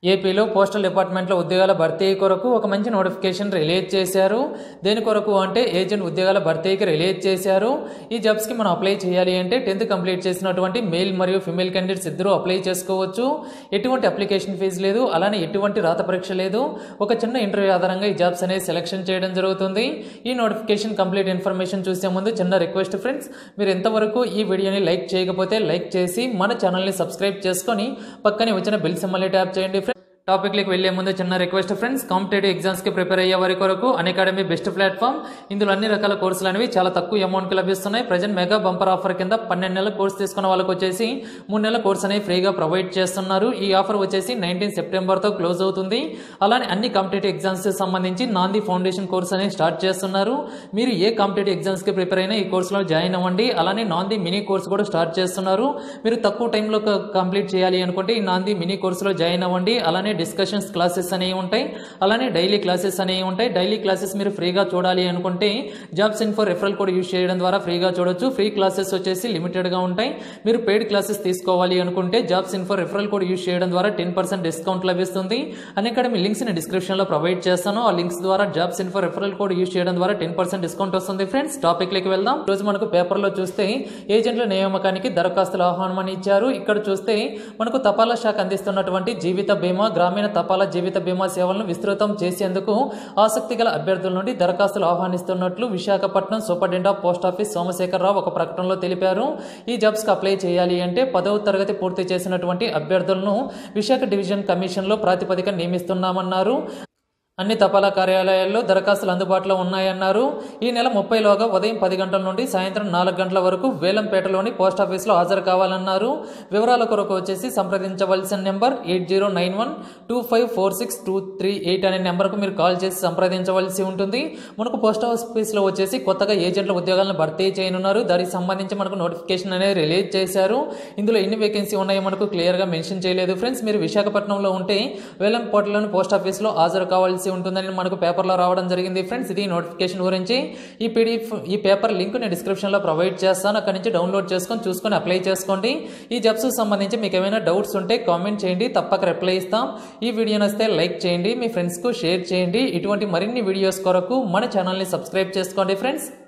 ఏపీలో పోస్టల్ డిపార్ట్మెంట్లో ఉద్యోగాల భర్తీ కొరకు ఒక మంచి నోటిఫికేషన్ రిలీజ్ చేశారు దేని కొరకు అంటే ఏజెంట్ ఉద్యోగాల భర్తీకి రిలీజ్ చేశారు ఈ జాబ్స్కి మనం అప్లై చేయాలి అంటే టెన్త్ కంప్లీట్ చేసినటువంటి మేల్ మరియు ఫిమేల్ క్యాండిడేట్స్ ఇద్దరు అప్లై చేసుకోవచ్చు ఎటువంటి అప్లికేషన్ ఫీజు లేదు అలానే ఎటువంటి రాత పరీక్ష లేదు ఒక చిన్న ఇంటర్వ్యూ ఆధారంగా ఈ జాబ్స్ అనేది సెలెక్షన్ చేయడం జరుగుతుంది ఈ నోటిఫికేషన్ కంప్లీట్ ఇన్ఫర్మేషన్ చూసే ముందు చిన్న రిక్వెస్ట్ ఫ్రెండ్స్ మీరు ఎంతవరకు ఈ వీడియోని లైక్ చేయకపోతే లైక్ చేసి మన ఛానల్ని సబ్స్క్రైబ్ చేసుకొని పక్కనే వచ్చిన బెల్ సింబల్ని ట్యాప్ చేయండి ఫ్రెండ్స్ టాపిక్లకు వెళ్లే ముందు చిన్న రిక్వెస్ట్ ఫ్రెండ్స్ కాంపిటేటివ్ ఎగ్జామ్స్కి ప్రిపేర్ అయ్యే వారి కొరకు అకాడమీ బెస్ట్ ప్లాట్ఫామ్ ఇందులో అన్ని రకాల కోర్సులు అనేవి చాలా తక్కువ అమౌంట్కి లభిస్తున్నాయి ప్రజెంట్ మెగా బంపర్ ఆఫర్ కింద పన్నెండు నెలల కోర్స్ తీసుకున్న వాళ్ళకి వచ్చేసి మూడు నెలల కోర్స్ అనేవి ఫ్రీగా ప్రొవైడ్ చేస్తున్నారు ఈ ఆఫర్ వచ్చేసి నైన్టీన్ సెప్టెంబర్తో క్లోజ్ అవుతుంది అలానే అన్ని కాంపిటేటివ్ ఎగ్జామ్స్ సంబంధించి నాంది ఫౌండేషన్ కోర్స్ అనేది స్టార్ట్ చేస్తున్నారు మీరు ఏ కాంపిటేటివ్ ఎగ్జామ్స్కి ప్రిపేర్ అయినా ఈ కోర్సులో జాయిన్ అవ్వండి అలానే నాంది మినీ కోర్స్ కూడా స్టార్ట్ చేస్తున్నారు మీరు తక్కువ టైంలో కంప్లీట్ చేయాలి అనుకుంటే ఈ నాంది మినీ కోర్సులో జాయిన్ అవ్వండి అలానే డిస్కషన్స్ క్లాసెస్ అనేవి ఉంటాయి అలానే డైలీ క్లాసెస్ అనేవి ఉంటాయి డైలీ క్లాసెస్ మీరు ఫ్రీగా చూడాలి అనుకుంటే jobs info referral code use చేయడం ద్వారా ఫ్రీగా చూడొచ్చు ఫ్రీ క్లాసెస్ వచ్చేసి లిమిటెడ్గా ఉంటాయి మీరు పెయిడ్ క్లాసెస్ తీసుకోవాలి అనుకుంటే jobs info referral code use చేయడం ద్వారా టెన్ పర్సెంట్ డిస్కౌంట్ లభిస్తుంది అన్అకాడమీ లింక్స్ ని డిస్క్రిప్షన్లో ప్రొవైడ్ చేస్తాను ఆ లింక్స్ ద్వారా jobs info referral code use చేయడం ద్వారా టెన్ పర్సెంట్ డిస్కౌంట్ వస్తుంది ఫ్రెండ్స్ టాపిక్లోకి వెళ్దాం ఈ రోజు మనకు పేపర్లో చూస్తే ఏజెంట్ల నియామకానికి దరఖాస్తుల ఆహ్వానం అని ఇచ్చారు ఇక్కడ చూస్తే మనకు తపాలా శాఖ అందిస్తున్నటువంటి జీవిత బీమా గ్రామీణ తపాలా జీవిత బీమా సేవలను విస్తృతం చేసేందుకు ఆసక్తి గల అభ్యర్థుల నుండి దరఖాస్తులు ఆహ్వానిస్తున్నట్లు Visakhapatnam superintendent of post office Somasekhara Rao ఒక ప్రకటనలో తెలిపారు ఈ జాబ్స్కి అప్లై చేయాలి అంటే పదవ తరగతి పూర్తి చేసినటువంటి అభ్యర్థులను విశాఖ డివిజన్ కమిషన్లో ప్రాతిపదిక నియమిస్తున్నామన్నారు అన్ని తపాలా కార్యాలయాల్లో దరఖాస్తులు అందుబాటులో ఉన్నాయన్నారు ఈ నెల ముప్పైలోగా ఉదయం పది గంటల నుండి సాయంత్రం నాలుగు గంటల వరకు వేలంపేటలోని పోస్ట్ ఆఫీస్లో హాజరు కావాలన్నారు వివరాల కొరకు వచ్చేసి సంప్రదించవలసిన number eight zero nine one two five four six two three eight అనే నెంబర్కు మీరు కాల్ చేసి సంప్రదించవలసి ఉంటుంది మనకు పోస్ట్ ఆఫీస్లో వచ్చేసి కొత్తగా ఏజెంట్ల ఉద్యోగాలను భర్తీ చేయనున్నారు దానికి సంబంధించి మనకు నోటిఫికేషన్ అనేది రిలీజ్ చేశారు ఇందులో ఎన్ని వేకెన్సీ ఉన్నాయో మనకు క్లియర్గా మెన్షన్ చేయలేదు ఫ్రెండ్స్ మీరు విశాఖపట్నంలో ఉంటే వేలంపేటలోని పోస్ట్ ఆఫీస్లో హాజరు కావాల్సి ఉంటుందని మనకు పేపర్లో రావడం జరిగింది ఫ్రెండ్స్ ఇది నోటిఫికేషన్ గురించి ఈ పీడిఎఫ్ ఈ పేపర్ లింక్ నేను డిస్క్రిప్షన్లో ప్రొవైడ్ చేస్తాను అక్కడి నుంచి డౌన్లోడ్ చేసుకొని చూసుకొని అప్లై చేసుకోండి ఈ జాబ్స్ సంబంధించి మీకు ఏమైనా డౌట్స్ ఉంటే కామెంట్ చేయండి తప్పక రిప్లై ఇస్తాం ఈ వీడియో నచ్చితే లైక్ చేయండి మీ ఫ్రెండ్స్కు షేర్ చేయండి ఇటువంటి మరిన్ని వీడియోస్ కొరకు మన ఛానల్ని సబ్స్క్రైబ్ చేసుకోండి ఫ్రెండ్స్